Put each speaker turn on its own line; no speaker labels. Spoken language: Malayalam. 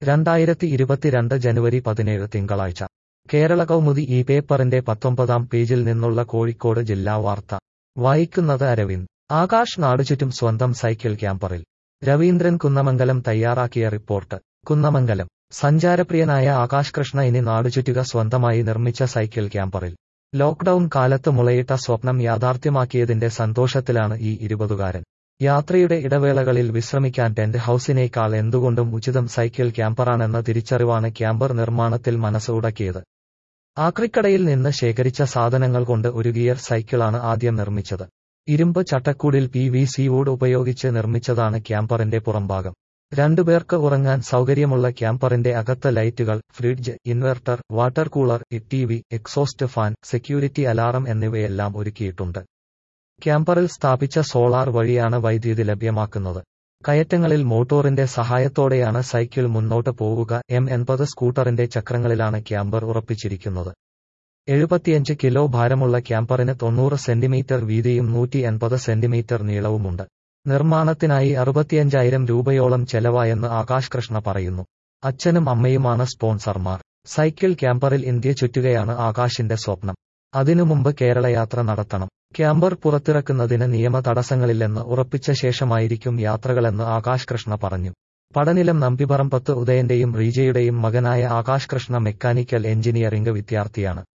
രണ്ടായിരത്തി ഇരുപത്തിരണ്ട് ജനുവരി പതിനേഴ് തിങ്കളാഴ്ച കേരള കൗമുദി ഈ പേപ്പറിന്റെ പത്തൊമ്പതാം പേജിൽ നിന്നുള്ള കോഴിക്കോട് ജില്ലാ വാർത്ത വായിക്കുന്നത് അരവിന്ദ് ആകാശ് നാടുചുറ്റും സ്വന്തം സൈക്കിൾ ക്യാമ്പറിൽ രവീന്ദ്രൻ കുന്നമംഗലം തയ്യാറാക്കിയ റിപ്പോർട്ട് കുന്നമംഗലം സഞ്ചാരപ്രിയനായ ആകാശ് കൃഷ്ണ ഇനി നാടുചുറ്റുക സ്വന്തമായി നിർമ്മിച്ച സൈക്കിൾ ക്യാമ്പറിൽ ലോക്ക്ഡൌൺ കാലത്ത് മുളയിട്ട സ്വപ്നം യാഥാർത്ഥ്യമാക്കിയതിന്റെ സന്തോഷത്തിലാണ് ഈ ഇരുപതുകാരൻ യാത്രയുടെ ഇടവേളകളിൽ വിശ്രമിക്കാൻ ടെന്റ് ഹൌസിനേക്കാൾ എന്തുകൊണ്ടും ഉചിതം സൈക്കിൾ ക്യാമ്പറാണെന്ന തിരിച്ചറിവാണ് ക്യാമ്പർ നിർമ്മാണത്തിൽ മനസ്സ് ഉടക്കിയത് ആക്രിക്കടയിൽ നിന്ന് ശേഖരിച്ച സാധനങ്ങൾ കൊണ്ട് ഒരു ഗിയർ സൈക്കിളാണ് ആദ്യം നിർമ്മിച്ചത് ഇരുമ്പ് ചട്ടക്കൂടിൽ പി വി സി വൂഡ് ഉപയോഗിച്ച് നിർമ്മിച്ചതാണ് ക്യാമ്പറിന്റെ പുറംഭാഗം രണ്ടുപേർക്ക് ഉറങ്ങാൻ സൗകര്യമുള്ള ക്യാമ്പറിന്റെ അകത്ത് ലൈറ്റുകൾ fridge inverter water cooler T V exhaust fan security alarm എന്നിവയെല്ലാം ഒരുക്കിയിട്ടുണ്ട് ക്യാമ്പറിൽ സ്ഥാപിച്ച സോളാർ വഴിയാണ് വൈദ്യുതി ലഭ്യമാക്കുന്നത് കയറ്റങ്ങളിൽ മോട്ടോറിന്റെ സഹായത്തോടെയാണ് സൈക്കിൾ മുന്നോട്ട് പോവുക എം എൺപത് സ്കൂട്ടറിന്റെ ചക്രങ്ങളിലാണ് ക്യാമ്പർ ഉറപ്പിച്ചിരിക്കുന്നത് എഴുപത്തിയഞ്ച് കിലോ ഭാരമുള്ള ക്യാമ്പറിന് തൊണ്ണൂറ് സെന്റിമീറ്റർ വീതിയും നൂറ്റി എൺപത് സെന്റിമീറ്റർ നീളവുമുണ്ട് നിർമ്മാണത്തിനായി അറുപത്തിയഞ്ചായിരം രൂപയോളം ചെലവായെന്ന് ആകാശ് കൃഷ്ണ പറയുന്നു അച്ഛനും അമ്മയുമാണ് സ്പോൺസർമാർ സൈക്കിൾ ക്യാമ്പറിൽ ഇന്ത്യ ചുറ്റുകയാണ് ആകാശിന്റെ സ്വപ്നം അതിനു മുമ്പ് കേരളയാത്ര നടത്തണം ക്യാമ്പർ പുറത്തിറക്കുന്നതിന് നിയമ തടസ്സങ്ങളില്ലെന്ന് ഉറപ്പിച്ച ശേഷമായിരിക്കും യാത്രകളെന്ന് ആകാശ് കൃഷ്ണ പറഞ്ഞു പടനിലം നമ്പിപറമ്പത്ത് ഉദയന്റെയും റീജയുടെയും മകനായ ആകാശ് കൃഷ്ണ മെക്കാനിക്കൽ എഞ്ചിനീയറിംഗ് വിദ്യാർത്ഥിയാണ്